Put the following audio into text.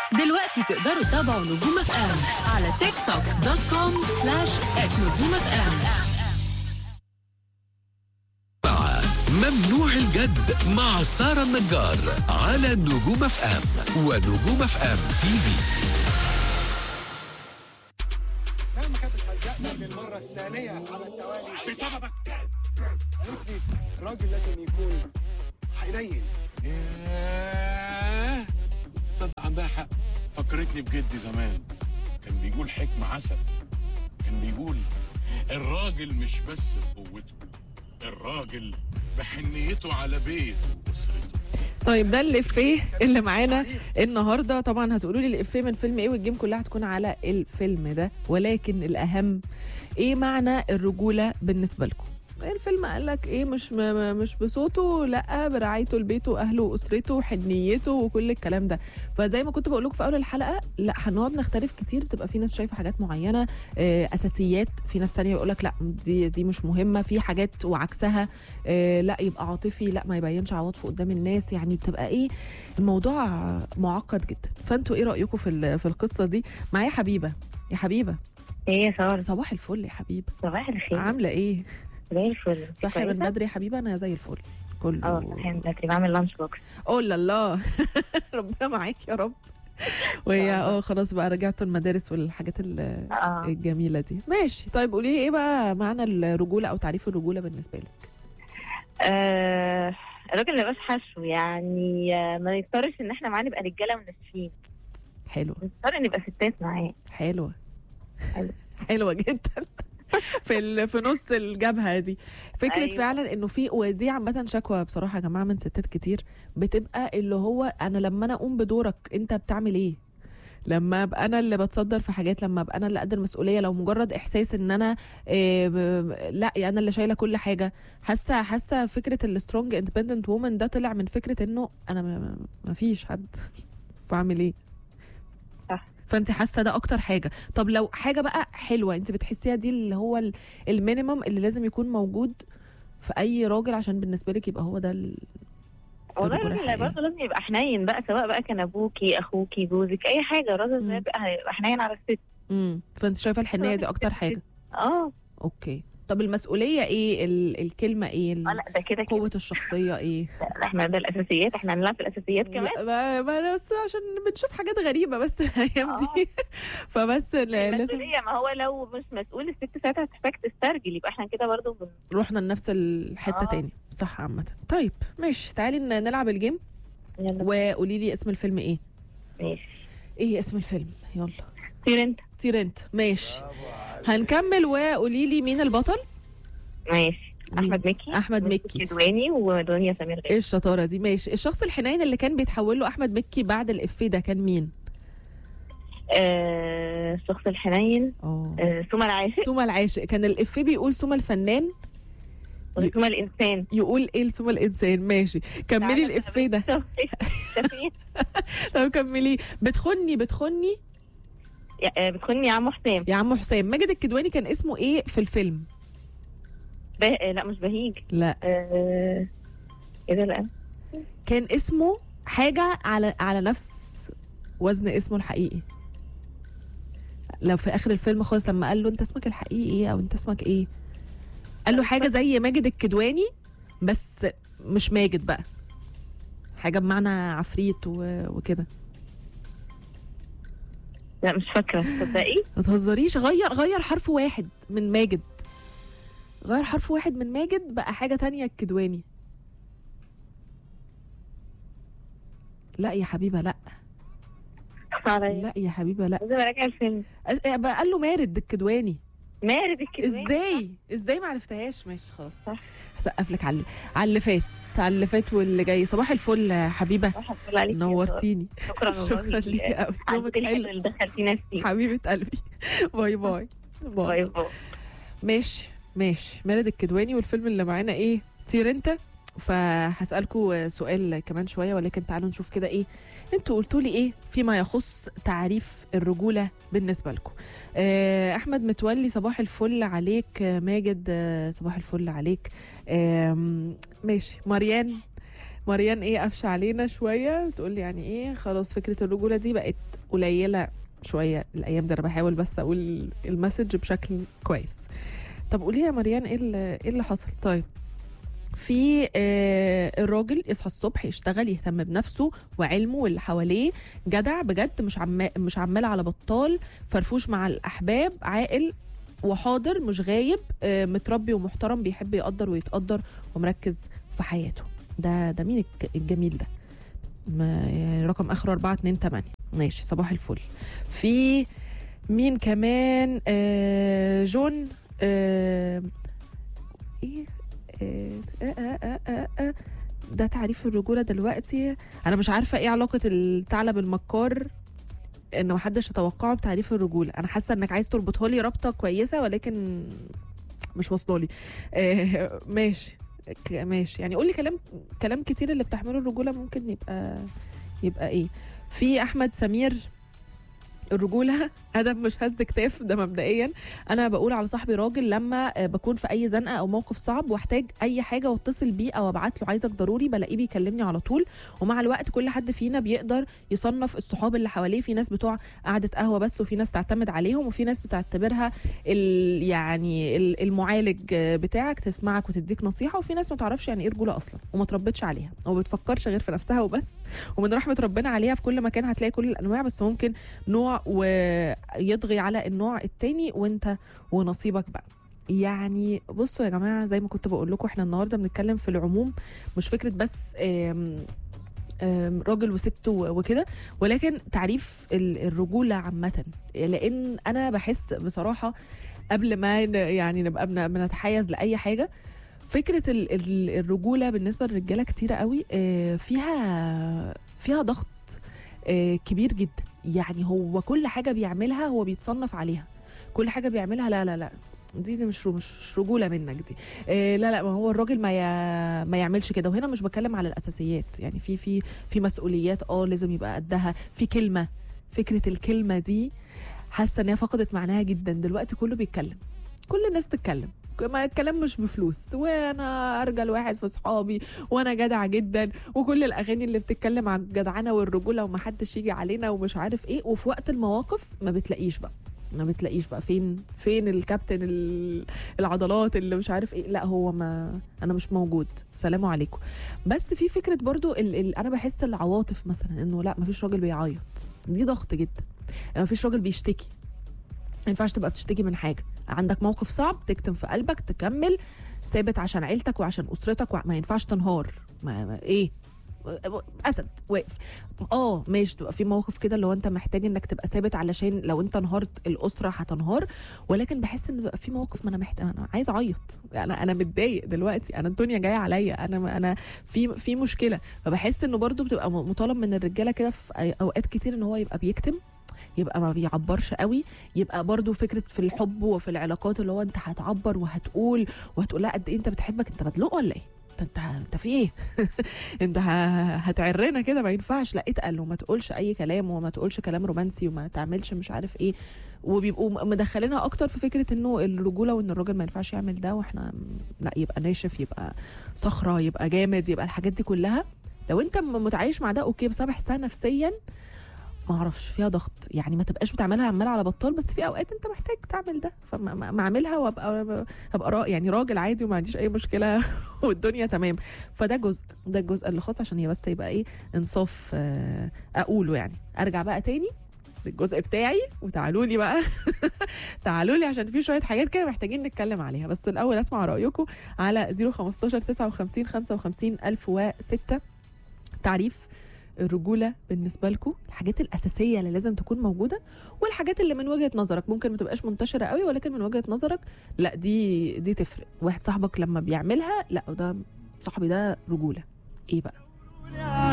دلوقتي تقدروا تتابعوا نجوم اف ام على تيك توك دوت كوم سلاش ات نجوم اف ام مع ممنوع الجد مع سارة النجار على نجوم اف ام ونجوم اف ام تي في نعم كانت بتهزقنا للمرة الثانية على التوالي بسببك قالت لي الراجل لازم يكون حنين ياه تصدق عندها حق فكرتني بجدي زمان كان بيقول حكمة عسل كان بيقول الراجل مش بس بقوته الراجل بحنيته على بيته وأسرته طيب ده الافيه اللي معانا النهارده طبعا هتقولوا لي الافيه من فيلم ايه والجيم كلها هتكون على الفيلم ده ولكن الاهم ايه معنى الرجوله بالنسبه لكم الفيلم قال لك ايه مش م- م- مش بصوته لا برعايته لبيته واهله واسرته حنيته وكل الكلام ده فزي ما كنت بقول لكم في اول الحلقه لا هنقعد نختلف كتير بتبقى في ناس شايفه حاجات معينه آه، اساسيات في ناس تانية بيقول لك لا دي دي مش مهمه في حاجات وعكسها آه، لا يبقى عاطفي لا ما يبينش عواطفه قدام الناس يعني بتبقى ايه الموضوع معقد جدا فانتوا ايه رايكم في ال- في القصه دي معايا حبيبه يا حبيبه ايه يا سارة صباح الفل يا حبيبه صباح الخير عامله ايه زي الفل صاحي من بدري يا حبيبه انا زي الفل كله اه صحيح من بدري بعمل لانش بوكس اوه لا الله ربنا معاك يا رب وهي اه خلاص بقى رجعتوا المدارس والحاجات ال- اه الجميله دي ماشي طيب قولي لي ايه بقى معنى الرجوله او تعريف الرجوله بالنسبه لك آه، الراجل اللي بس حاسه يعني آه، ما نضطرش ان احنا معاه نبقى رجاله وناسفين حلوه نضطر نبقى ستات معاه حلوه حلو. حلوه جدا في ال... في نص الجبهه دي فكره أيوة. أيوة. فعلا انه في ودي عامه شكوى بصراحه يا جماعه من ستات كتير بتبقى اللي هو انا لما انا اقوم بدورك انت بتعمل ايه لما ابقى انا اللي بتصدر في حاجات لما ابقى انا اللي قد المسؤوليه لو مجرد احساس ان انا إيه ب- لا يعني انا اللي شايله كل حاجه حاسه حاسه فكره السترونج اندبندنت وومن ده طلع من فكره انه انا ما- ما فيش حد بعمل ايه صح. فانت حاسه ده اكتر حاجه طب لو حاجه بقى حلوه انت بتحسيها دي اللي هو ال- المينيمم اللي لازم يكون موجود في اي راجل عشان بالنسبه لك يبقى هو ده ال... والله الرجولة الراجل الحقيقية. برضه لازم يبقى حنين بقى سواء بقى كان ابوكي اخوكي جوزك اي حاجه الراجل مم. ده بقى هيبقى حنين على الست امم فانت شايفه الحنيه دي اكتر حاجه اه اوكي طب المسؤوليه ايه ال... الكلمه ايه ال... آه، لا ده كده كده قوه الشخصيه ايه لا، احنا ده الاساسيات احنا هنلعب في الاساسيات كمان لا، ما, ما أنا بس عشان بنشوف حاجات غريبه بس الايام آه. دي فبس ل- لازم المسؤوليه ما هو لو مش مسؤول الست ساعتها هتحتاج تسترجل يبقى احنا كده برضه بن... رحنا لنفس الحته آه. تاني صح عامه طيب ماشي تعالي ن- نلعب الجيم يلا وقولي لي اسم الفيلم ايه ماشي ايه اسم الفيلم يلا طير انت طير انت ماشي هنكمل وقولي لي مين البطل ماشي مين؟ احمد مكي أحمد مكي. دواني ودنيا سمير غانم ايه الشطاره دي ماشي الشخص الحنين اللي كان بيتحول له احمد مكي بعد الافيه ده كان مين آه، الشخص الحنين اه آه، سوما العاشق سوما العاشق كان الافيه بيقول سوما الفنان ي- سوما الانسان يقول ايه لسوما الانسان ماشي كملي الافيه ده شفيق. طب كملي بتخني بتخني يا- آه، بتخوني يا عم حسام يا عم حسام ماجد الكدواني كان اسمه ايه في الفيلم به... آه، لا مش بهيج لا آه، ايه ده لا كان اسمه حاجه على على نفس وزن اسمه الحقيقي لو في اخر الفيلم خالص لما قال له انت اسمك الحقيقي ايه او انت اسمك ايه قال له حاجه زي ماجد الكدواني بس مش ماجد بقى حاجه بمعنى عفريت و- وكده لا مش فاكره تصدقي ما تهزريش غير غير حرف واحد من ماجد غير حرف واحد من ماجد بقى حاجه تانية الكدواني لا يا حبيبه لا عليا لا يا حبيبه لا لازم اراجع الفيلم أس- بقى قال له مارد الكدواني مارد الكدواني ازاي ازاي ما عرفتهاش ماشي خلاص صح. هسقف لك على على اللي فات على اللي فات واللي جاي صباح الفل يا حبيبه صح الفل عليك يا نورتيني سارة. شكرا والله. شكرا ليكي قوي عندك يومك الحلو حلو اللي دخلتينا فيه حبيبه قلبي باي باي باي باي باي ماشي ماشي مارد الكدواني والفيلم اللي معانا ايه طير انت فهسألكوا سؤال كمان شوية ولكن تعالوا نشوف كده ايه انتوا قلتوا لي ايه فيما يخص تعريف الرجولة بالنسبة لكم آه، احمد متولي صباح الفل عليك آه، ماجد آه، صباح الفل عليك آم، ماشي مريان مريان ايه قفش علينا شويه بتقول لي يعني ايه خلاص فكره الرجوله دي بقت قليله شويه الايام دي انا بحاول بس اقول المسج بشكل كويس طب قولي يا مريان ايه اللي, إيه اللي حصل طيب في آه الراجل يصحى الصبح يشتغل يهتم بنفسه وعلمه واللي حواليه جدع بجد مش عمال مش عمال على بطال فرفوش مع الاحباب عاقل وحاضر مش غايب آه متربي ومحترم بيحب يقدر ويتقدر ومركز في حياته ده ده مين الج- الجميل ده ما يعني رقم اخره 428 ماشي صباح الفل في مين كمان آه جون آه ايه آه آه آه آه آه ده تعريف الرجوله دلوقتي انا مش عارفه ايه علاقه الثعلب المكار ان محدش يتوقعه بتعريف الرجوله انا حاسه انك عايز تربطها لي رابطه كويسه ولكن مش واصله لي آه ماشي ك- ماشي يعني قول لي كلام كلام كتير اللي بتحمله الرجوله ممكن يبقى يبقى ايه في احمد سمير الرجوله ادب مش هز كتاف ده مبدئيا انا بقول على صاحبي راجل لما آه، بكون في اي زنقه او موقف صعب واحتاج اي حاجه واتصل بيه او ابعت له عايزك ضروري بلاقيه بيكلمني على طول ومع الوقت كل حد فينا بيقدر يصنف الصحاب اللي حواليه في ناس بتوع قعده قهوه بس وفي ناس تعتمد عليهم وفي ناس بتعتبرها ال يعني ال- المعالج آه، بتاعك تسمعك وتديك نصيحه وفي ناس ما تعرفش يعني ايه رجوله اصلا وما تربتش عليها وما بتفكرش غير في نفسها وبس ومن رحمه ربنا عليها في كل مكان هتلاقي كل الانواع بس ممكن نوع ويطغي على النوع التاني وانت ونصيبك بقى يعني بصوا يا جماعه زي ما كنت بقول لكم احنا النهارده بنتكلم في العموم مش فكره بس آم آم، راجل وست و- وكده ولكن تعريف ال- الرجوله عامه لان انا بحس بصراحه قبل ما ن- يعني نبقى بن- بنتحيز لاي حاجه فكره ال- ال- الرجوله بالنسبه للرجاله كتيره قوي آه، فيها فيها ضغط آه، كبير جدا يعني هو كل حاجه بيعملها هو بيتصنف عليها كل حاجه بيعملها لا لا لا دي دي مش مش رجوله منك دي إيه لا لا ما هو الراجل ما ي... ما يعملش كده وهنا مش بتكلم على الاساسيات يعني في في في مسؤوليات اه لازم يبقى قدها في كلمه فكره الكلمه دي حاسه ان هي فقدت معناها جدا دلوقتي كله بيتكلم كل الناس بتتكلم ما الكلام مش بفلوس وانا ارجل واحد في صحابي وانا جدع جدا وكل الاغاني اللي بتتكلم على الجدعنه والرجوله ومحدش يجي علينا ومش عارف ايه وفي وقت المواقف ما بتلاقيش بقى ما بتلاقيش بقى فين فين الكابتن ال- العضلات اللي مش عارف ايه لا هو ما انا مش موجود سلام عليكم بس في فكره برضو ال... ال... انا بحس العواطف مثلا انه لا ما فيش راجل بيعيط دي ضغط جدا ما فيش راجل بيشتكي ما ينفعش تبقى بتشتكي من حاجه عندك موقف صعب تكتم في قلبك تكمل ثابت عشان عيلتك وعشان اسرتك وما ينفعش تنهار ما... ما... ايه اسد واقف اه ماشي تبقى في موقف كده اللي هو انت محتاج انك تبقى ثابت علشان لو انت انهارت الاسره هتنهار ولكن بحس ان بقى في موقف ما انا محتاج انا عايز اعيط انا انا متضايق دلوقتي انا الدنيا جايه عليا انا انا في في مشكله فبحس انه برضو بتبقى مطالب من الرجاله كده في اوقات كتير ان هو يبقى بيكتم يبقى ما بيعبرش قوي يبقى برضو فكره في الحب وفي العلاقات اللي هو انت هتعبر وهتقول وهتقول لا قد ايه انت بتحبك انت مدلوق ولا ايه انت انت انت في ايه انت ه- هتعرنا كده ما ينفعش لا اتقل وما تقولش اي كلام وما تقولش كلام رومانسي وما تعملش مش عارف ايه وبيبقوا مدخلينها اكتر في فكره انه الرجوله وان الراجل ما ينفعش يعمل ده واحنا لا يبقى ناشف يبقى صخره يبقى جامد يبقى الحاجات دي كلها لو انت م- متعايش مع ده اوكي بس انا بحسها نفسيا ما اعرفش فيها ضغط يعني ما تبقاش بتعملها عمال على بطال بس في اوقات انت محتاج تعمل ده فما ما- ما اعملها وابقى هبقى را يعني راجل عادي وما عنديش اي مشكله والدنيا تمام فده جزء ده الجزء اللي خاص عشان هي بس يبقى ايه انصاف آه، اقوله يعني ارجع بقى تاني للجزء بتاعي وتعالوا لي بقى تعالوا لي عشان في شويه حاجات كده محتاجين نتكلم عليها بس الاول اسمع رايكم على 015 59 55 1006 تعريف الرجوله بالنسبه لكم الحاجات الاساسيه اللي لازم تكون موجوده والحاجات اللي من وجهه نظرك ممكن ما تبقاش منتشره قوي ولكن من وجهه نظرك لا دي دي تفرق واحد صاحبك لما بيعملها لا ده صاحبي ده رجوله ايه بقى